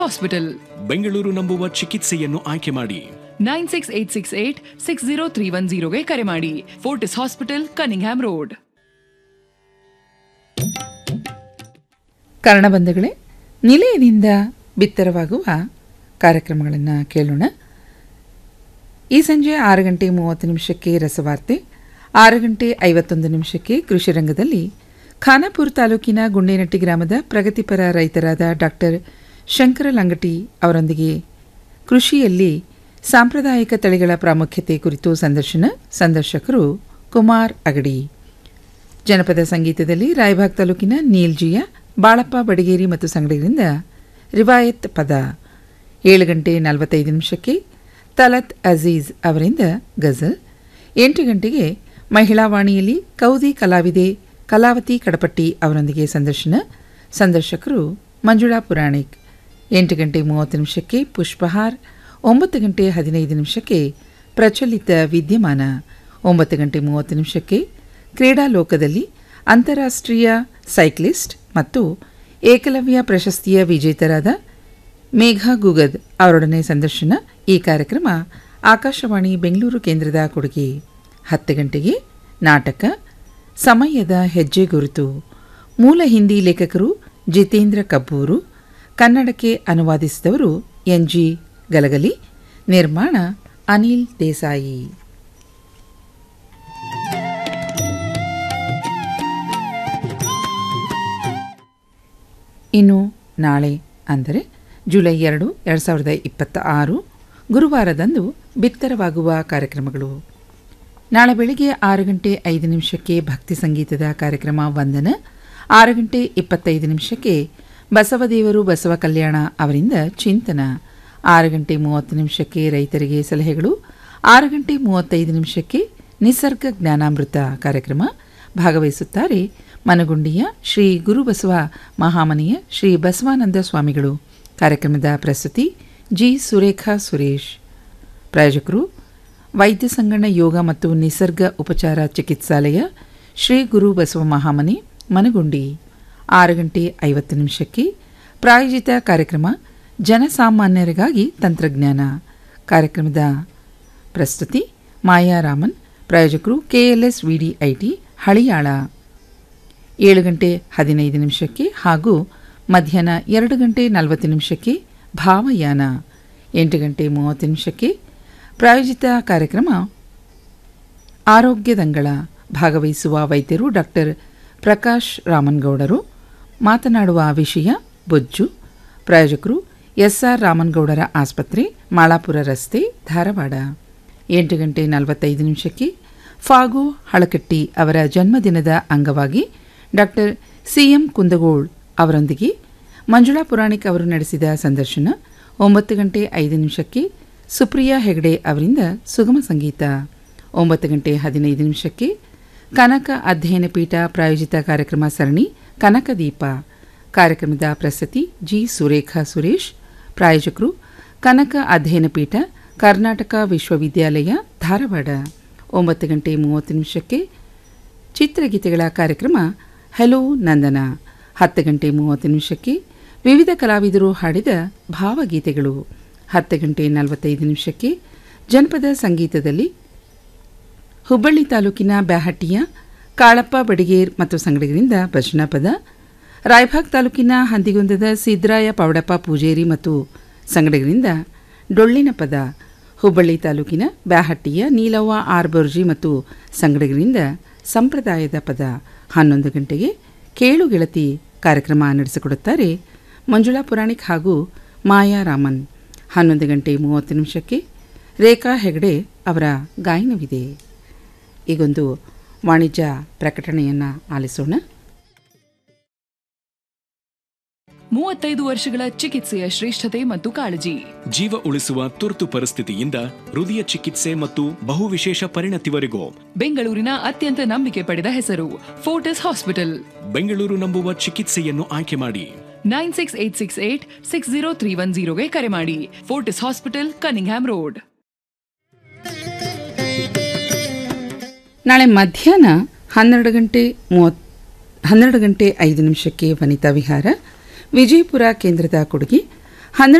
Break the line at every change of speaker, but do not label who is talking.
hospital
Bengaluru ನಂಬುವ ಚಿಕಿತ್ಸೆಯನ್ನು ಆಯ್ಕೆ ಮಾಡಿ
nine six eight six eight six zero three one ಜೀರೋಗೆ ಕರೆ ಮಾಡಿ ಫೋರ್ಟಿಸ್ ಹಾಸ್ಪಿಟಲ್ ಕನಿಂಗ್ಹ್ಯಾಮ್ ರೋಡ್
ಕಾರಣಬಂಧುಗಳೇ ನಿಲಯದಿಂದ ಬಿತ್ತರವಾಗುವ ಕಾರ್ಯಕ್ರಮಗಳನ್ನು ಕೇಳೋಣ ಈ ಸಂಜೆ ಆರು ಗಂಟೆ ಮೂವತ್ತು ನಿಮಿಷಕ್ಕೆ ರಸವಾರ್ತೆ ಆರು ಗಂಟೆ ಐವತ್ತೊಂದು ನಿಮಿಷಕ್ಕೆ ಕೃಷಿ ರಂಗದಲ್ಲಿ ಖಾನಾಪುರ ತಾಲೂಕಿನ ಗುಂಡೇನಟ್ಟಿ ಗ್ರಾಮದ ಪ್ರಗತಿಪರ ರೈತರಾದ ಡಾಕ್ಟರ್ ಶಂಕರ ಲಂಗಟಿ ಅವರೊಂದಿಗೆ ಕೃಷಿಯಲ್ಲಿ ಸಾಂಪ್ರದಾಯಿಕ ತಳಿಗಳ ಪ್ರಾಮುಖ್ಯತೆ ಕುರಿತು ಸಂದರ್ಶನ ಸಂದರ್ಶಕರು ಕುಮಾರ್ ಅಗಡಿ ಜನಪದ ಸಂಗೀತದಲ್ಲಿ ರಾಯಬಾಗ್ ತಾಲೂಕಿನ ನೀಲ್ಜಿಯ ಬಾಳಪ್ಪ ಬಡಿಗೇರಿ ಮತ್ತು ಸಂಗಡಿಗರಿಂದ ರಿವಾಯತ್ ಪದ ಏಳು ಗಂಟೆ ನಲವತ್ತೈದು ನಿಮಿಷಕ್ಕೆ ತಲತ್ ಅಜೀಜ್ ಅವರಿಂದ ಗಜಲ್ ಎಂಟು ಗಂಟೆಗೆ ಮಹಿಳಾ ವಾಣಿಯಲ್ಲಿ ಕೌದಿ ಕಲಾವಿದೆ ಕಲಾವತಿ ಕಡಪಟ್ಟಿ ಅವರೊಂದಿಗೆ ಸಂದರ್ಶನ ಸಂದರ್ಶಕರು ಮಂಜುಳಾ ಪುರಾಣಿಕ್ ಎಂಟು ಗಂಟೆ ಮೂವತ್ತು ನಿಮಿಷಕ್ಕೆ ಪುಷ್ಪಹಾರ್ ಒಂಬತ್ತು ಗಂಟೆ ಹದಿನೈದು ನಿಮಿಷಕ್ಕೆ ಪ್ರಚಲಿತ ವಿದ್ಯಮಾನ ಒಂಬತ್ತು ಗಂಟೆ ಮೂವತ್ತು ನಿಮಿಷಕ್ಕೆ ಕ್ರೀಡಾ ಲೋಕದಲ್ಲಿ ಅಂತಾರಾಷ್ಟ್ರೀಯ ಸೈಕ್ಲಿಸ್ಟ್ ಮತ್ತು ಏಕಲವ್ಯ ಪ್ರಶಸ್ತಿಯ ವಿಜೇತರಾದ ಮೇಘಾ ಗುಗದ್ ಅವರೊಡನೆ ಸಂದರ್ಶನ ಈ ಕಾರ್ಯಕ್ರಮ ಆಕಾಶವಾಣಿ ಬೆಂಗಳೂರು ಕೇಂದ್ರದ ಕೊಡುಗೆ ಹತ್ತು ಗಂಟೆಗೆ ನಾಟಕ ಸಮಯದ ಹೆಜ್ಜೆ ಗುರುತು ಮೂಲ ಹಿಂದಿ ಲೇಖಕರು ಜಿತೇಂದ್ರ ಕಬ್ಬೂರು ಕನ್ನಡಕ್ಕೆ ಅನುವಾದಿಸಿದವರು ಎನ್ ಜಿ ಗಲಗಲಿ ನಿರ್ಮಾಣ ಅನಿಲ್ ದೇಸಾಯಿ ಇನ್ನು ನಾಳೆ ಅಂದರೆ ಜುಲೈ ಎರಡು ಎರಡು ಸಾವಿರದ ಇಪ್ಪತ್ತ ಆರು ಗುರುವಾರದಂದು ಬಿತ್ತರವಾಗುವ ಕಾರ್ಯಕ್ರಮಗಳು ನಾಳೆ ಬೆಳಿಗ್ಗೆ ಆರು ಗಂಟೆ ಐದು ನಿಮಿಷಕ್ಕೆ ಭಕ್ತಿ ಸಂಗೀತದ ಕಾರ್ಯಕ್ರಮ ವಂದನ ಆರು ಗಂಟೆ ಇಪ್ಪತ್ತೈದು ನಿಮಿಷಕ್ಕೆ ಬಸವದೇವರು ಬಸವ ಕಲ್ಯಾಣ ಅವರಿಂದ ಚಿಂತನ ಆರು ಗಂಟೆ ಮೂವತ್ತು ನಿಮಿಷಕ್ಕೆ ರೈತರಿಗೆ ಸಲಹೆಗಳು ಆರು ಗಂಟೆ ಮೂವತ್ತೈದು ನಿಮಿಷಕ್ಕೆ ನಿಸರ್ಗ ಜ್ಞಾನಾಮೃತ ಕಾರ್ಯಕ್ರಮ ಭಾಗವಹಿಸುತ್ತಾರೆ ಮನಗುಂಡಿಯ ಶ್ರೀ ಗುರುಬಸವ ಮಹಾಮನೆಯ ಶ್ರೀ ಬಸವಾನಂದ ಸ್ವಾಮಿಗಳು ಕಾರ್ಯಕ್ರಮದ ಪ್ರಸ್ತುತಿ ಜಿ ಸುರೇಖಾ ಸುರೇಶ್ ಪ್ರಾಯೋಜಕರು ವೈದ್ಯ ಸಂಗಣ ಯೋಗ ಮತ್ತು ನಿಸರ್ಗ ಉಪಚಾರ ಚಿಕಿತ್ಸಾಲಯ ಶ್ರೀ ಗುರು ಬಸವ ಮಹಾಮನೆ ಮನಗುಂಡಿ ಆರು ಗಂಟೆ ಐವತ್ತು ನಿಮಿಷಕ್ಕೆ ಪ್ರಾಯೋಜಿತ ಕಾರ್ಯಕ್ರಮ ಜನಸಾಮಾನ್ಯರಿಗಾಗಿ ತಂತ್ರಜ್ಞಾನ ಕಾರ್ಯಕ್ರಮದ ಪ್ರಸ್ತುತಿ ಮಾಯಾ ರಾಮನ್ ಪ್ರಾಯೋಜಕರು ಕೆಎಲ್ಎಸ್ ವಿಡಿಐಟಿ ಹಳಿಯಾಳ ಏಳು ಗಂಟೆ ಹದಿನೈದು ನಿಮಿಷಕ್ಕೆ ಹಾಗೂ ಮಧ್ಯಾಹ್ನ ಎರಡು ಗಂಟೆ ನಲವತ್ತು ನಿಮಿಷಕ್ಕೆ ಭಾವಯಾನ ಎಂಟು ಗಂಟೆ ಮೂವತ್ತು ನಿಮಿಷಕ್ಕೆ ಪ್ರಾಯೋಜಿತ ಕಾರ್ಯಕ್ರಮ ಆರೋಗ್ಯದಂಗಳ ಭಾಗವಹಿಸುವ ವೈದ್ಯರು ಡಾಕ್ಟರ್ ಪ್ರಕಾಶ್ ರಾಮನ್ಗೌಡರು ಮಾತನಾಡುವ ವಿಷಯ ಬೊಜ್ಜು ಪ್ರಾಯೋಜಕರು ಎಸ್ಆರ್ ರಾಮನ್ಗೌಡರ ಆಸ್ಪತ್ರೆ ಮಾಳಾಪುರ ರಸ್ತೆ ಧಾರವಾಡ ಎಂಟು ಗಂಟೆ ನಲವತ್ತೈದು ನಿಮಿಷಕ್ಕೆ ಫಾಗು ಹಳಕಟ್ಟಿ ಅವರ ಜನ್ಮದಿನದ ಅಂಗವಾಗಿ ಡಾಕ್ಟರ್ ಸಿಎಂ ಕುಂದಗೋಳ್ ಅವರೊಂದಿಗೆ ಮಂಜುಳಾ ಪುರಾಣಿಕ್ ಅವರು ನಡೆಸಿದ ಸಂದರ್ಶನ ಒಂಬತ್ತು ಗಂಟೆ ಐದು ನಿಮಿಷಕ್ಕೆ ಸುಪ್ರಿಯಾ ಹೆಗಡೆ ಅವರಿಂದ ಸುಗಮ ಸಂಗೀತ ಒಂಬತ್ತು ಗಂಟೆ ಹದಿನೈದು ನಿಮಿಷಕ್ಕೆ ಕನಕ ಅಧ್ಯಯನ ಪೀಠ ಪ್ರಾಯೋಜಿತ ಕಾರ್ಯಕ್ರಮ ಸರಣಿ ಕನಕ ದೀಪ ಕಾರ್ಯಕ್ರಮದ ಪ್ರಸ್ತುತಿ ಜಿ ಸುರೇಖಾ ಸುರೇಶ್ ಪ್ರಾಯೋಜಕರು ಕನಕ ಅಧ್ಯಯನ ಪೀಠ ಕರ್ನಾಟಕ ವಿಶ್ವವಿದ್ಯಾಲಯ ಧಾರವಾಡ ಒಂಬತ್ತು ಗಂಟೆ ಮೂವತ್ತು ನಿಮಿಷಕ್ಕೆ ಚಿತ್ರಗೀತೆಗಳ ಕಾರ್ಯಕ್ರಮ ಹೆಲೋ ನಂದನ ಹತ್ತು ಗಂಟೆ ಮೂವತ್ತು ನಿಮಿಷಕ್ಕೆ ವಿವಿಧ ಕಲಾವಿದರು ಹಾಡಿದ ಭಾವಗೀತೆಗಳು ಹತ್ತು ಗಂಟೆ ನಲವತ್ತೈದು ನಿಮಿಷಕ್ಕೆ ಜನಪದ ಸಂಗೀತದಲ್ಲಿ ಹುಬ್ಬಳ್ಳಿ ತಾಲೂಕಿನ ಬ್ಯಾಹಟ್ಟಿಯ ಕಾಳಪ್ಪ ಬಡಿಗೇರ್ ಮತ್ತು ಸಂಗಡಿಗರಿಂದ ಭಜನಾ ಪದ ರಾಯಭಾಗ್ ತಾಲೂಕಿನ ಹಂದಿಗುಂದದ ಸಿದ್ರಾಯ ಪೌಡಪ್ಪ ಪೂಜೇರಿ ಮತ್ತು ಸಂಗಡಿಗರಿಂದ ಡೊಳ್ಳಿನ ಪದ ಹುಬ್ಬಳ್ಳಿ ತಾಲೂಕಿನ ಬ್ಯಾಹಟ್ಟಿಯ ನೀಲವ್ವ ಆರ್ ಬರ್ಜಿ ಮತ್ತು ಸಂಗಡಿಗರಿಂದ ಸಂಪ್ರದಾಯದ ಪದ ಹನ್ನೊಂದು ಗಂಟೆಗೆ ಕೇಳು ಗೆಳತಿ ಕಾರ್ಯಕ್ರಮ ನಡೆಸಿಕೊಡುತ್ತಾರೆ ಮಂಜುಳಾ ಪುರಾಣಿಕ್ ಹಾಗೂ ಮಾಯಾ ರಾಮನ್ ಹನ್ನೊಂದು ಗಂಟೆ ಮೂವತ್ತು ನಿಮಿಷಕ್ಕೆ ರೇಖಾ ಹೆಗಡೆ ಅವರ ಗಾಯನವಿದೆ ಈಗೊಂದು ವಾಣಿಜ್ಯ ಪ್ರಕಟಣೆಯನ್ನು ಆಲಿಸೋಣ
ಮೂವತ್ತೈದು ವರ್ಷಗಳ ಚಿಕಿತ್ಸೆಯ ಶ್ರೇಷ್ಠತೆ ಮತ್ತು ಕಾಳಜಿ
ಜೀವ ಉಳಿಸುವ ತುರ್ತು ಪರಿಸ್ಥಿತಿಯಿಂದ ಹೃದಯ ಚಿಕಿತ್ಸೆ ಮತ್ತು ಬಹುವಿಶೇಷ ಪರಿಣತಿವರೆಗೂ
ಬೆಂಗಳೂರಿನ ಅತ್ಯಂತ ನಂಬಿಕೆ ಪಡೆದ ಹೆಸರು ಫೋರ್ಟಿಸ್ ಹಾಸ್ಪಿಟಲ್
ಬೆಂಗಳೂರು ನಂಬುವ ಚಿಕಿತ್ಸೆಯನ್ನು ಆಯ್ಕೆ ಮಾಡಿ
nine six eight six eight six zero three one ಜೀರೋಗೆ ಕರೆ ಮಾಡಿ ಫೋರ್ಟಿಸ್ ಹಾಸ್ಪಿಟಲ್ ಕನಿಂಗ್ಹ್ಯಾಮ್ ರೋಡ್
ನಾಳೆ ಮಧ್ಯಾಹ್ನ ಹನ್ನೆರಡು ಗಂಟೆ ಮೂವತ್ ಹನ್ನೆರಡು ಗಂಟೆ ಐದು ನಿಮಿಷಕ್ಕೆ ವನಿತಾ ವಿಹಾರ ವಿಜಯಪುರ ಕೇಂದ್ರದ ಕೊಡುಗೆ